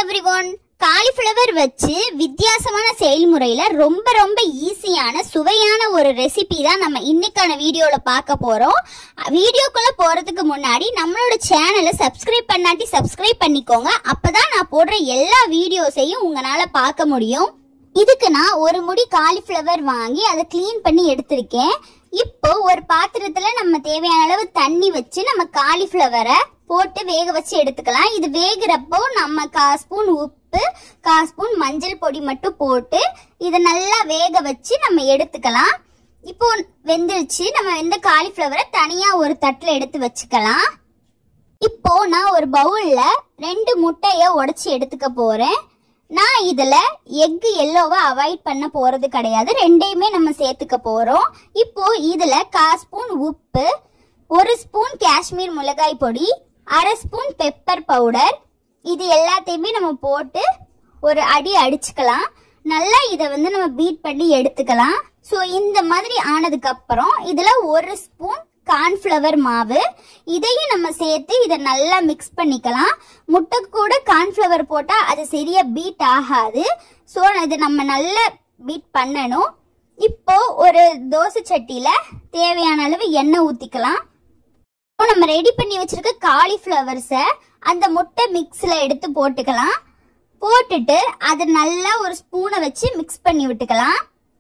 every one cauliflower வச்சு வித்தியாசமான செயல்முறையில ரொம்ப ரொம்ப ஈஸியான சுவையான ஒரு ரெசிபி தான் நம்ம இன்னைக்கான வீடியோல பார்க்க போறோம் வீடியோக்குள்ள போறதுக்கு முன்னாடி நம்மளோட சேனலை சப்ஸ்கிரைப் பண்ணாட்டி சப்ஸ்கிரைப் பண்ணிக்கோங்க அப்பதான் நான் போடுற எல்லா வீடியோஸையும் உங்களால பார்க்க முடியும் இதுக்கு நான் ஒரு முடி காலிஃப்ளவர் வாங்கி அதை க்ளீன் பண்ணி எடுத்திருக்கேன் இப்போ ஒரு பாத்திரத்துல நம்ம தேவையான அளவு தண்ணி வச்சு நம்ம காலிஃப்ளவரை போட்டு வேக வச்சு எடுத்துக்கலாம் இது வேகிறப்போ நம்ம கா ஸ்பூன் உப்பு கா ஸ்பூன் மஞ்சள் பொடி மட்டும் போட்டு இதை நல்லா வேக வச்சு நம்ம எடுத்துக்கலாம் இப்போ வெந்துருச்சு நம்ம வெந்த காலிஃப்ளவரை தனியா ஒரு தட்டுல எடுத்து வச்சுக்கலாம் இப்போ நான் ஒரு பவுல்ல ரெண்டு முட்டைய உடைச்சி எடுத்துக்க போறேன் நான் இதுல எக் எல்லோவை அவாய்ட் பண்ண போறது கிடையாது ரெண்டையுமே நம்ம சேர்த்துக்க போறோம் இப்போ இதுல கா ஸ்பூன் உப்பு ஒரு ஸ்பூன் காஷ்மீர் மிளகாய் பொடி அரை ஸ்பூன் பெப்பர் பவுடர் இது எல்லாத்தையுமே நம்ம போட்டு ஒரு அடி அடிச்சுக்கலாம் நல்லா இதை வந்து நம்ம பீட் பண்ணி எடுத்துக்கலாம் ஸோ இந்த மாதிரி ஆனதுக்கு அப்புறம் இதுல ஒரு ஸ்பூன் கார்ன்ஃப்ளவர் மாவு இதையும் நம்ம சேர்த்து இதை நல்லா மிக்ஸ் பண்ணிக்கலாம் முட்டை கூட கார்ன்ஃப்ளவர் போட்டால் அது சரியா பீட் ஆகாது ஸோ இதை நம்ம நல்லா பீட் பண்ணணும் இப்போ ஒரு தோசை சட்டியில் தேவையான அளவு எண்ணெய் ஊற்றிக்கலாம் இப்போ நம்ம ரெடி பண்ணி வச்சிருக்க காலிஃப்ளவர்ஸை அந்த முட்டை மிக்ஸில் எடுத்து போட்டுக்கலாம் போட்டுட்டு அதை நல்லா ஒரு ஸ்பூனை வச்சு மிக்ஸ் பண்ணி விட்டுக்கலாம்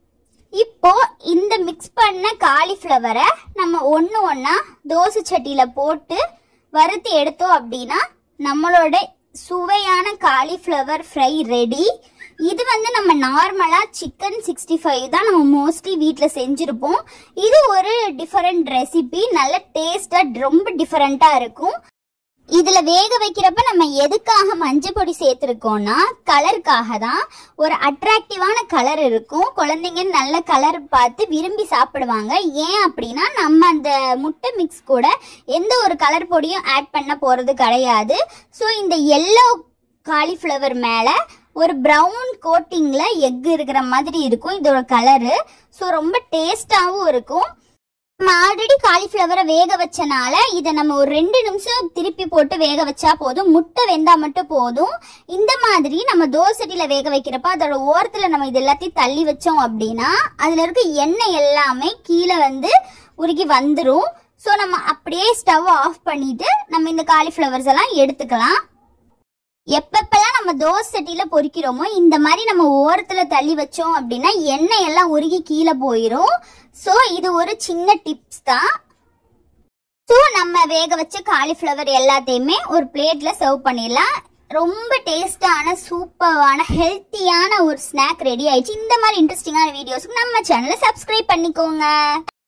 இப்போ இந்த மிக்ஸ் பண்ண காலிஃப்ளவரை நம்ம ஒன்று ஒன்றா தோசை சட்டியில் போட்டு வறுத்து எடுத்தோம் அப்படின்னா நம்மளோட சுவையான காலிஃப்ளவர் ஃப்ரை ரெடி இது வந்து நம்ம நார்மலாக சிக்கன் சிக்ஸ்டி ஃபைவ் தான் நம்ம மோஸ்ட்லி வீட்டில் செஞ்சுருப்போம் இது ஒரு டிஃபரெண்ட் ரெசிபி நல்ல டேஸ்ட்டாக ரொம்ப டிஃபரெண்ட்டாக இருக்கும் இதுல வேக வைக்கிறப்ப நம்ம எதுக்காக மஞ்சள் பொடி சேர்த்திருக்கோம்னா கலருக்காக தான் ஒரு அட்ராக்டிவான கலர் இருக்கும் குழந்தைங்க நல்ல கலர் பார்த்து விரும்பி சாப்பிடுவாங்க ஏன் அப்படின்னா நம்ம அந்த முட்டை மிக்ஸ் கூட எந்த ஒரு கலர் பொடியும் ஆட் பண்ண போறது கிடையாது ஸோ இந்த எல்லோ காலிஃப்ளவர் மேல ஒரு ப்ரௌன் கோட்டிங்ல எக் இருக்கிற மாதிரி இருக்கும் இதோட கலரு ஸோ ரொம்ப டேஸ்டாகவும் இருக்கும் நம்ம ஆல்ரெடி காலிஃப்ளவரை வேக வச்சனால இதை நம்ம ஒரு ரெண்டு நிமிஷம் திருப்பி போட்டு வேக வச்சா போதும் முட்டை வெந்தா மட்டும் போதும் இந்த மாதிரி நம்ம தோசைட்டில வேக வைக்கிறப்ப அதோட ஓரத்துல நம்ம இது எல்லாத்தையும் தள்ளி வச்சோம் அப்படின்னா அதுல இருக்க எண்ணெய் எல்லாமே கீழே வந்து உருகி வந்துடும் ஸோ நம்ம அப்படியே ஸ்டவ் ஆஃப் பண்ணிட்டு நம்ம இந்த காலிஃப்ளவர்ஸ் எல்லாம் எடுத்துக்கலாம் எப்பப்பெல்லாம் நம்ம தோசை சட்டியில பொரிக்கிறோமோ இந்த மாதிரி நம்ம ஓரத்துல தள்ளி வச்சோம் அப்படின்னா எண்ணெய் எல்லாம் உருகி கீழே போயிடும் ஸோ இது ஒரு சின்ன டிப்ஸ் தான் ஸோ நம்ம வேக வச்ச காலிஃப்ளவர் எல்லாத்தையுமே ஒரு பிளேட்ல சர்வ் பண்ணிடலாம் ரொம்ப டேஸ்டான சூப்பரான ஹெல்த்தியான ஒரு ஸ்நாக் ரெடி ஆயிடுச்சு இந்த மாதிரி இன்ட்ரெஸ்டிங்கான வீடியோஸ்க்கு நம்ம சேனலை சப்ஸ்கிரைப் பண்ணிக்கோங்க